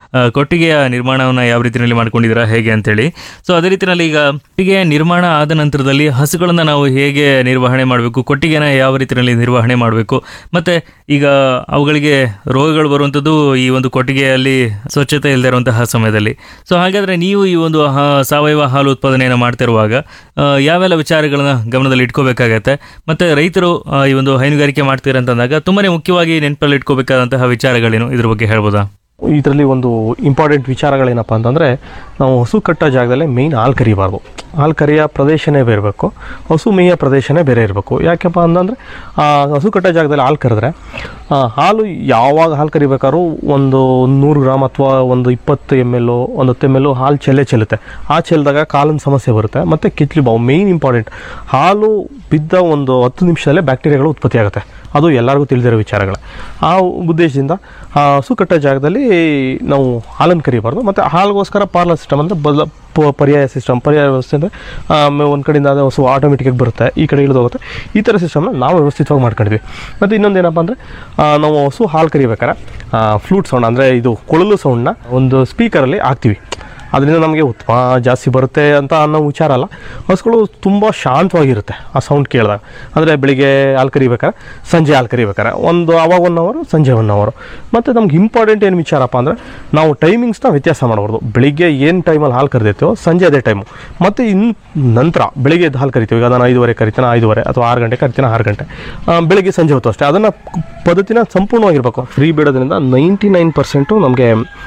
ಆ, ಕೊಟ್ಟಿಗೆಯ ನಿರ್ಮಾಣವನ್ನು ಯಾವ ರೀತಿಯಲ್ಲಿ ಮಾಡ್ಕೊಂಡಿದ್ದೀರಾ ಹೇಗೆ ಅಂತೇಳಿ ಸೊ ಅದೇ ರೀತಿಯಲ್ಲಿ ಈಗ ಕೊಟ್ಟಿಗೆಯ ನಿರ್ಮಾಣ ಆದ ನಂತರದಲ್ಲಿ ಹಸುಗಳನ್ನು ನಾವು ಹೇಗೆ ನಿರ್ವಹಣೆ ಮಾಡಬೇಕು ಕೊಟ್ಟಿಗೆನ ಯಾವ ರೀತಿಯಲ್ಲಿ ನಿರ್ವಹಣೆ ಮಾಡಬೇಕು ಮತ್ತೆ ಈಗ ಅವುಗಳಿಗೆ ರೋಗಗಳು ಬರುವಂಥದ್ದು ಈ ಒಂದು ಕೊಟ್ಟಿಗೆಯಲ್ಲಿ ಸ್ವಚ್ಛತೆ ಇಲ್ಲದೆ ಇರುವಂತಹ ಸಮಯದಲ್ಲಿ ಸೊ ಹಾಗಾದ್ರೆ ನೀವು ಈ ಒಂದು ಹ- ಸಾವಯವ ಹಾಲು ಉತ್ಪಾದನೆಯನ್ನು ಮಾಡ್ತಿರುವಾಗ ಆ, ಯಾವೆಲ್ಲ ವಿಚಾರಗಳನ್ನ ಗಮನದಲ್ಲಿ ಇಟ್ಕೋಬೇಕಾಗತ್ತೆ ಮತ್ತೆ ರೈತರು ಆ, ಈ ಒಂದು ಹೈನುಗಾರಿಕೆ ಮಾಡ್ತೀರಾ ಅಂತಂದಾಗ ತುಂಬಾನೇ ಮುಖ್ಯವಾಗಿ ನೆನಪಲ್ಲಿ ಇಟ್ಕೋಬೇಕಾದಂತಹ ವಿಚಾರಗಳೇನು ಇದ್ರ ಬಗ್ಗೆ ಹೇಳ್ಬೋದಾ ಇದರಲ್ಲಿ ಒಂದು ಇಂಪಾರ್ಟೆಂಟ್ ವಿಚಾರಗಳೇನಪ್ಪ ಅಂತಂದರೆ ನಾವು ಹಸು ಕಟ್ಟೋ ಜಾಗದಲ್ಲೇ ಮೇಯ್ನ್ ಹಾಲು ಕರಿಬಾರ್ದು ಹಾಲು ಕರಿಯೋ ಪ್ರದೇಶನೇ ಬೇರೆ ಇರಬೇಕು ಹಸು ಮೇಯೋ ಪ್ರದೇಶನೇ ಬೇರೆ ಇರಬೇಕು ಯಾಕಪ್ಪ ಅಂತಂದರೆ ಹಸು ಕಟ್ಟೋ ಜಾಗದಲ್ಲಿ ಹಾಲು ಕರೆದ್ರೆ ಆ, ಹಾಲು ಯಾವಾಗ ಹಾಲು ಕರಿಬೇಕಾದ್ರೂ ಒಂದು ನೂರು ಗ್ರಾಮ್ ಅಥವಾ ಒಂದು ಇಪ್ಪತ್ತು ಎಮ್ ಎಲ್ ಒಂದು ಹತ್ತು ಎಮ್ ಎಲ್ ಹಾಲು ಚೆಲ್ಲೇ ಚೆಲ್ಲುತ್ತೆ ಆ ಚೆಲ್ಲಿದಾಗ ಕಾಲಿನ ಸಮಸ್ಯೆ ಬರುತ್ತೆ ಮತ್ತು ಕಿತ್ಲಿ ಬಾವು ಮೇಯ್ನ್ ಇಂಪಾರ್ಟೆಂಟ್ ಹಾಲು ಬಿದ್ದ ಒಂದು ಹತ್ತು ನಿಮಿಷದಲ್ಲೇ ಬ್ಯಾಕ್ಟೀರಿಯಾಗಳು ಉತ್ಪತ್ತಿ ಆಗುತ್ತೆ ಅದು ಎಲ್ಲರಿಗೂ ತಿಳಿದಿರೋ ವಿಚಾರಗಳು ಆ ಉದ್ದೇಶದಿಂದ ಆ ಹಸು ಕಟ್ಟೋ ಜಾಗದಲ್ಲಿ ನಾವು ಹಾಲನ್ನು ಕರಿಬಾರ್ದು ಮತ್ತು ಹಾಲಿಗೋಸ್ಕರ ಪಾರ್ಲರ್ ಸಿಸ್ಟಮ್ ಅಂದರೆ ಬದಲ ಪ- ಪರ್ಯಾಯ ಸಿಸ್ಟಮ್ ಪರ್ಯಾಯ ವ್ಯವಸ್ಥೆ ಅಂದರೆ ಒಂದು ಕಡೆಯಿಂದ ಅದು ಹಸು ಆಟೋಮೆಟಿಕಾಗಿ ಬರುತ್ತೆ ಈ ಕಡೆ ಇಳಿದು ಹೋಗುತ್ತೆ ಈ ಥರ ಸಿಸ್ಟಮ್ನ ನಾವು ವ್ಯವಸ್ಥಿತವಾಗಿ ಮಾಡ್ಕೊಂಡಿದ್ವಿ ಮತ್ತು ಇನ್ನೊಂದು ಏನಪ್ಪ ಅಂದರೆ ನಾವು ಹಸು ಹಾಲು ಕರಿಬೇಕಾರೆ ಫ್ಲೂಟ್ ಸೌಂಡ್ ಅಂದರೆ ಇದು ಕೊಳಲು ಸೌಂಡ್ನ ಒಂದು ಸ್ಪೀಕರಲ್ಲಿ ಹಾಕ್ತೀವಿ ಅದರಿಂದ ನಮಗೆ ಉತ್ತಮ ಜಾಸ್ತಿ ಬರುತ್ತೆ ಅಂತ ಅನ್ನೋ ವಿಚಾರ ಅಲ್ಲ ಹಸುಗಳು ತುಂಬ ಶಾಂತವಾಗಿರುತ್ತೆ ಆ ಸೌಂಡ್ ಕೇಳಿದಾಗ ಅಂದರೆ ಬೆಳಿಗ್ಗೆ ಹಾಲು ಕರಿಬೇಕಾರೆ ಸಂಜೆ ಹಾಲು ಕರಿಬೇಕಾರೆ ಒಂದು ಅವಾಗ ಒನ್ ಅವರು ಸಂಜೆ ಒನ್ ಅವರು ಮತ್ತು ನಮ್ಗೆ ಇಂಪಾರ್ಟೆಂಟ್ ಏನು ವಿಚಾರಪ್ಪ ಅಂದರೆ ನಾವು ಟೈಮಿಂಗ್ಸ್ನ ವ್ಯತ್ಯಾಸ ಮಾಡಬಾರ್ದು ಬೆಳಿಗ್ಗೆ ಏನು ಟೈಮಲ್ಲಿ ಹಾಲು ಕರೆದಿರ್ತೀವೋ ಸಂಜೆ ಅದೇ ಟೈಮು ಮತ್ತು ಇನ್ನು ನಂತರ ಬೆಳಿಗ್ಗೆ ಎದ್ದು ಹಾಲು ಕರಿತೀವಿ ಈಗ ನಾನು ಐದುವರೆ ಕರಿತೀನಿ ಐದುವರೆ ಅಥವಾ ಆರು ಗಂಟೆ ಕರಿತೀನಿ ಆರು ಗಂಟೆ ಆ, ಬೆಳಿಗ್ಗೆ ಸಂಜೆ ಹೊತ್ತು ಅಷ್ಟೇ ಅದನ್ನು ಪದ್ಧತಿನ ಸಂಪೂರ್ಣವಾಗಿರಬೇಕು ಫ್ರೀ ಬಿಡೋದ್ರಿಂದ ನೈಂಟಿ ನೈನ್ ಪರ್ಸೆಂಟು ನಮಗೆ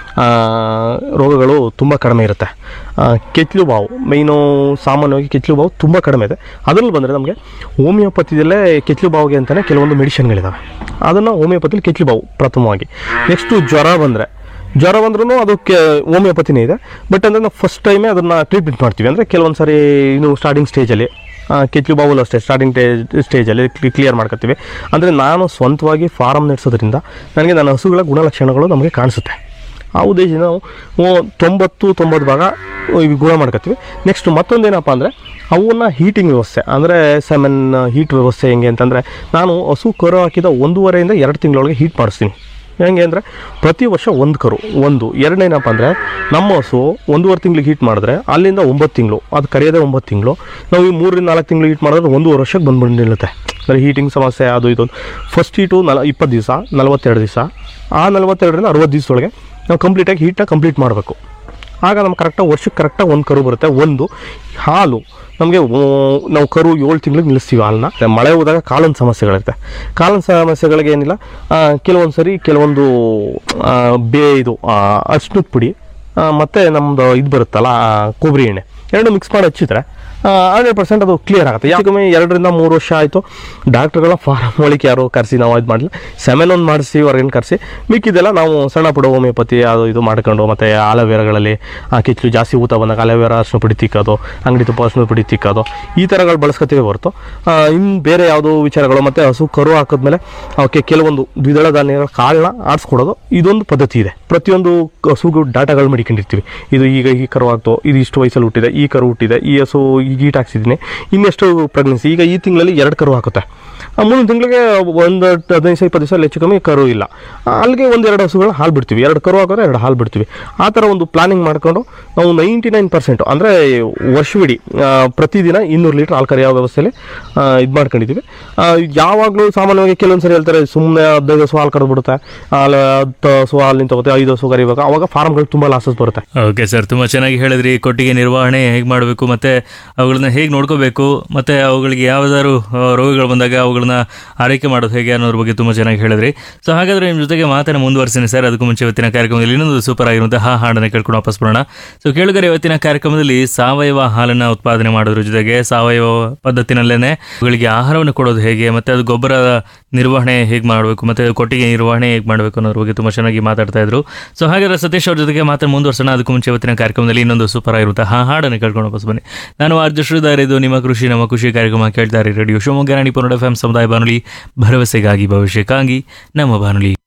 ರೋಗಗಳು ತುಂಬ ಕಡಿಮೆ ಇರುತ್ತೆ ಆ, ಕೆಚ್ಚಲು ಬಾವು ಮೈನು ಸಾಮಾನ್ಯವಾಗಿ ಕೆಚ್ಚಲು ಬಾವು ತುಂಬ ಕಡಿಮೆ ಇದೆ ಅದರಲ್ಲಿ ಬಂದರೆ ನಮಗೆ ಹೋಮಿಯೋಪತಿದಲ್ಲೇ ಕೆಚ್ಚಲು ಬಾವಿಗೆ ಅಂತಲೇ ಕೆಲವೊಂದು ಮೆಡಿಷನ್ಗಳಿದ್ದಾವೆ ಅದನ್ನು ಹೋಮಿಯೋಪತಿಲಿ ಕೆಚ್ಚಲು ಬಾವು ಪ್ರಥಮವಾಗಿ ನೆಕ್ಸ್ಟು ಜ್ವರ ಬಂದರೆ ಜ್ವರ ಬಂದ್ರೂ ಅದು ಕೆ ಹೋಮಿಯೋಪತಿನೇ ಇದೆ ಬಟ್ ಅಂದರೆ ನಾವು ಫಸ್ಟ್ ಟೈಮೇ ಅದನ್ನು ಟ್ರೀಟ್ಮೆಂಟ್ ಮಾಡ್ತೀವಿ ಅಂದರೆ ಕೆಲವೊಂದು ಸಾರಿ ಇನ್ನು ಸ್ಟಾರ್ಟಿಂಗ್ ಸ್ಟೇಜಲ್ಲಿ ಕೆಚ್ಚಲು ಬಾವಲು ಅಷ್ಟೇ ಸ್ಟಾರ್ಟಿಂಗ್ ಸ್ಟೇಜಲ್ಲಿ ಕ್ಲಿಯರ್ ಮಾಡ್ಕೊತೀವಿ ಅಂದರೆ ನಾನು ಸ್ವಂತವಾಗಿ ಫಾರಮ್ ನಡೆಸೋದ್ರಿಂದ ನನಗೆ ನನ್ನ ಹಸುಗಳ ಗುಣಲಕ್ಷಣಗಳು ನಮಗೆ ಕಾಣಿಸುತ್ತೆ ಆ ಉದ್ದೇಶದಿಂದ ನಾವು ಓ- ತೊಂಬತ್ತು ತೊಂಬತ್ತು ಭಾಗ ಇವು ಗುಣ ಮಾಡ್ಕೊತೀವಿ ನೆಕ್ಸ್ಟ್ ಮತ್ತೊಂದೇನಪ್ಪ ಅಂದರೆ ಅವನ್ನ ಹೀಟಿಂಗ್ ವ್ಯವಸ್ಥೆ ಅಂದರೆ ಸೆಮೆನ್ ಹೀಟ್ ವ್ಯವಸ್ಥೆ ಹೆಂಗೆ ಅಂತಂದರೆ ನಾನು ಹಸು ಕರು ಹಾಕಿದ ಒಂದೂವರೆಯಿಂದ ಎರಡು ತಿಂಗಳೊಳಗೆ ಹೀಟ್ ಮಾಡಿಸ್ತೀನಿ ಹೆಂಗೆ ಅಂದರೆ ಪ್ರತಿ ವರ್ಷ ಒಂದು ಕರು ಒಂದು ಎರಡನೇನಪ್ಪ ಅಂದರೆ ನಮ್ಮ ಹಸು ಒಂದೂವರೆ ತಿಂಗ್ಳಿಗೆ ಹೀಟ್ ಮಾಡಿದ್ರೆ ಅಲ್ಲಿಂದ ಒಂಬತ್ತು ತಿಂಗಳು ಅದು ಕರೆಯೋದೇ ಒಂಬತ್ತು ತಿಂಗಳು ನಾವು ಈ ಮೂರರಿಂದ ನಾಲ್ಕು ತಿಂಗಳು ಹೀಟ್ ಮಾಡಿದ್ರೆ ಒಂದೂವರೆ ವರ್ಷಕ್ಕೆ ಬಂದ್ಬಿಟ್ಟು ನಿಲ್ಲುತ್ತೆ ಅಂದರೆ ಹೀಟಿಂಗ್ ಸಮಸ್ಯೆ ಅದು ಇದು ಫಸ್ಟ್ ಹೀಟು ನಲ ಇಪ್ಪತ್ತು ದಿವಸ ನಲವತ್ತೆರಡು ದಿವಸ ಆ ನಲವತ್ತೆರಡರಿಂದ ಅರವತ್ತು ದಿವಸದೊಳಗೆ ನಾವು ಕಂಪ್ಲೀಟಾಗಿ ಹೀಟನ್ನ ಕಂಪ್ಲೀಟ್ ಮಾಡಬೇಕು ಆಗ ನಮ್ಗೆ ಕರೆಕ್ಟಾಗಿ ವರ್ಷಕ್ಕೆ ಕರೆಕ್ಟಾಗಿ ಒಂದು ಕರು ಬರುತ್ತೆ ಒಂದು ಹಾಲು ನಮಗೆ ನಾವು ಕರು ಏಳು ತಿಂಗಳಿಗೆ ನಿಲ್ಲಿಸ್ತೀವಿ ಹಾಲನ್ನ ಮತ್ತೆ ಮಳೆ ಹೋದಾಗ ಕಾಲಿನ ಸಮಸ್ಯೆಗಳಿರುತ್ತೆ ಕಾಲಿನ ಸಮಸ್ಯೆಗಳಿಗೆ ಏನಿಲ್ಲ ಆ, ಕೆಲವೊಂದು ಸರಿ ಕೆಲವೊಂದು ಆ, ಬೇ ಇದು ಅರ್ಶಿನದ ಪುಡಿ ಆ, ಮತ್ತೆ ನಮ್ಮದು ಇದು ಬರುತ್ತಲ್ಲ ಆ, ಕೊಬ್ಬರಿ ಎಣ್ಣೆ ಎರಡು ಮಿಕ್ಸ್ ಮಾಡಿ ಹಚ್ಚಿದ್ರೆ ಹಂಡ್ರೆಡ್ ಪರ್ಸೆಂಟ್ ಅದು ಕ್ಲಿಯರ್ ಆಗುತ್ತೆ ಯಾಕಮ್ಮೆ ಎರಡರಿಂದ ಮೂರು ವರ್ಷ ಆಯಿತು ಡಾಕ್ಟ್ರುಗಳ ಫಾರಮ್ ಒಳಗೆ ಯಾರು ಕರೆಸಿ ನಾವು ಇದು ಮಾಡಲಿಲ್ಲ ಸೆಮೆನ್ ಒಂದು ಮಾಡಿಸಿ ಹೊರಗಿನ ಕರೆಸಿ ಮಿಕ್ಕಿದೆಲ್ಲ ನಾವು ಸಣ್ಣ ಪುಡ ಹೋಮಿಯೋಪತಿ ಅದು ಇದು ಮಾಡ್ಕೊಂಡು ಮತ್ತು ಆಲೋವೇರಾಗಳಲ್ಲಿ ಆ ಕಿಚ್ಚಲು ಜಾಸ್ತಿ ಊತ ಬಂದಾಗ ಆಲೋವೇರಾ ಅರ್ಶಿನ ಪುಡಿ ತಿಕ್ಕೋದು ಅಂಗಡಿ ತುಪ್ಪ ಅರ್ಶಿನ ಪುಡಿ ತಿಕ್ಕೋದು ಈ ಥರಗಳು ಬಳಸ್ಕೊತೀವಿ ಹೊರತು ಇನ್ನು ಬೇರೆ ಯಾವುದೋ ವಿಚಾರಗಳು ಮತ್ತು ಹಸು ಕರು ಹಾಕಿದ್ಮೇಲೆ ಅವಕ್ಕೆ ಕೆಲವೊಂದು ದ್ವಿದಳ ಧಾನ್ಯಗಳ ಕಾಳನ್ನ ಆಡಿಸ್ಕೊಡೋದು ಇದೊಂದು ಪದ್ಧತಿ ಇದೆ ಪ್ರತಿಯೊಂದು ಹಸುಗೂ ಡಾಟಾಗಳು ಮಡಿಕೊಂಡಿರ್ತೀವಿ ಇದು ಈಗ ಈ ಕರು ಆಗ್ತೋ ಇದು ಇಷ್ಟು ವಯಸ್ಸಲ್ಲಿ ಹುಟ್ಟಿದೆ ಈ ಕರು ಹುಟ್ಟಿದೆ ಈ ಹಸು ಈಗ ಹೀಟ್ ಹಾಕ್ಸಿದ್ದೀನಿ ಇನ್ನೆಷ್ಟು ಪ್ರೆಗ್ನೆನ್ಸಿ ಈಗ ಈ ತಿಂಗಳಲ್ಲಿ ಎರಡು ಕರು ಹಾಕುತ್ತೆ ಆ ಮುಂದಿನ ತಿಂಗಳಿಗೆ ಒಂದು ಹದಿನೈದು ದಿವಸ ಇಪ್ಪತ್ತು ದಿವಸ ಹೆಚ್ಚು ಕಮ್ಮಿ ಕರು ಇಲ್ಲ ಆ, ಅಲ್ಲಿಗೆ ಒಂದು ಎರಡು ಹಸುಗಳು ಹಾಲು ಬಿಡ್ತೀವಿ ಎರಡು ಕರು ಹಾಕಿದ್ರೆ ಎರಡು ಹಾಲು ಬಿಡ್ತೀವಿ ಆ ಥರ ಒಂದು ಪ್ಲಾನಿಂಗ್ ಮಾಡ್ಕೊಂಡು ನಾವು ನೈಂಟಿ ನೈನ್ ಪರ್ಸೆಂಟು ಅಂದರೆ ವರ್ಷವಿಡೀ ಆ, ಪ್ರತಿದಿನ ಇನ್ನೂರು ಲೀಟ್ರ್ ಹಾಲು ಕರೆಯೋ ವ್ಯವಸ್ಥೆಯಲ್ಲಿ ಇದು ಮಾಡ್ಕೊಂಡಿದ್ದೀವಿ ಆ, ಯಾವಾಗಲೂ ಸಾಮಾನ್ಯವಾಗಿ ಕೆಲವೊಂದು ಸರಿ ಹೇಳ್ತಾರೆ ಸುಮ್ಮನೆ ಹದಿನೈದು ಹಸು ಹಾಲು ಕರೆದ್ಬಿಡುತ್ತೆ ಹಾಲು ಹತ್ತು ಹಸು ಹಾಲಿನ ತಗೋತೆ ಐದು ಹಸು ಕರಿಬೇಕು ಅವಾಗ ಫಾರ್ಮ್ಗಳು ತುಂಬ ಲಾಸಸ್ ಬರುತ್ತೆ ಓಕೆ ಸರ್ ತುಂಬ ಚೆನ್ನಾಗಿ ಹೇಳಿದ್ರಿ ಕೊಟ್ಟಿಗೆ ನಿರ್ವಹಣೆ ಹೇಗೆ ಮಾಡಬೇಕು ಮತ್ತು ಅವುಗಳನ್ನ ಹೇಗೆ ನೋಡ್ಕೋಬೇಕು ಮತ್ತು ಅವುಗಳಿಗೆ ಯಾವುದಾದ್ರು ಆ, ರೋಗಗಳು ಬಂದಾಗ ಅವುಗಳನ್ನ ಆರೈಕೆ ಮಾಡೋದು ಹೇಗೆ ಅನ್ನೋದ್ರ ಬಗ್ಗೆ ತುಂಬ ಚೆನ್ನಾಗಿ ಹೇಳಿದ್ರಿ ಸೊ ಹಾಗಾದರೆ ನಿಮ್ಮ ಜೊತೆಗೆ ಮಾತನ್ನು ಮುಂದುವರಿಸ್ತೀನಿ ಸರ್ ಅದಕ್ಕೂ ಮುಂಚೆ ಇವತ್ತಿನ ಕಾರ್ಯಕ್ರಮದಲ್ಲಿ ಇನ್ನೊಂದು ಸೂಪರ್ ಆಗಿರುವಂತಹ ಹಾಡನ್ನು ಕೇಳ್ಕೊಂಡು ವಾಪಸ್ ಬರೋಣ ಸೊ ಕೇಳುಗರೆ ಇವತ್ತಿನ ಕಾರ್ಯಕ್ರಮದಲ್ಲಿ ಸಾವಯವ ಹಾಲನ್ನು ಉತ್ಪಾದನೆ ಮಾಡೋದ್ರ ಜೊತೆಗೆ ಸಾವಯವ ಪದ್ಧತಿನಲ್ಲೇ ಅವುಗಳಿಗೆ ಆಹಾರವನ್ನು ಕೊಡೋದು ಹೇಗೆ ಮತ್ತು ಅದು ಗೊಬ್ಬರದ ನಿರ್ವಹಣೆ ಹೇಗೆ ಮಾಡಬೇಕು ಮತ್ತು ಕೊಟ್ಟಿಗೆ ನಿರ್ವಹಣೆ ಹೇಗೆ ಮಾಡಬೇಕು ಅನ್ನೋದ್ರ ಬಗ್ಗೆ ತುಂಬ ಚೆನ್ನಾಗಿ ಮಾತಾಡ್ತಾ ಇದ್ರು ಸೊ ಹಾಗಾದ್ರೆ ಸತೀಶ್ ಅವ್ರ ಜೊತೆಗೆ ಮಾತನ್ನು ಮುಂದುವರ್ಸೋಣ ಅದಕ್ಕೂ ಮುಂಚೆ ಇವತ್ತಿನ ಕಾರ್ಯಕ್ರಮದಲ್ಲಿ ಇನ್ನೊಂದು ಸೂಪರ್ ಆಗಿರುವಂತಹ ಹಾಡನ್ನು ಕೇಳ್ಕೊಂಡು ವಾಪಸ್ ಬನ್ನಿ ನಾನು ಆರ್ಜ ಶ್ರೀಧರ್ ಇದು ನಿಮ್ಮ ಕೃಷಿ ನಮ್ಮ ಖುಷಿ ಕಾರ್ಯಕ್ರಮ ಕೇಳ್ತಾರೆ ರೇಡಿಯೋ ಶಿವಮೊಗ್ಗ ರಾಣಿ ಪನ್ನಡ ಎಫ್ ಸಮುದಾಯ ಬಾನುಲಿ ಭರವಸೆಗಾಗಿ ಭವಿಷ್ಯಕ್ಕಾಗಿ ನಮ್ಮ ಬಾನುಲಿ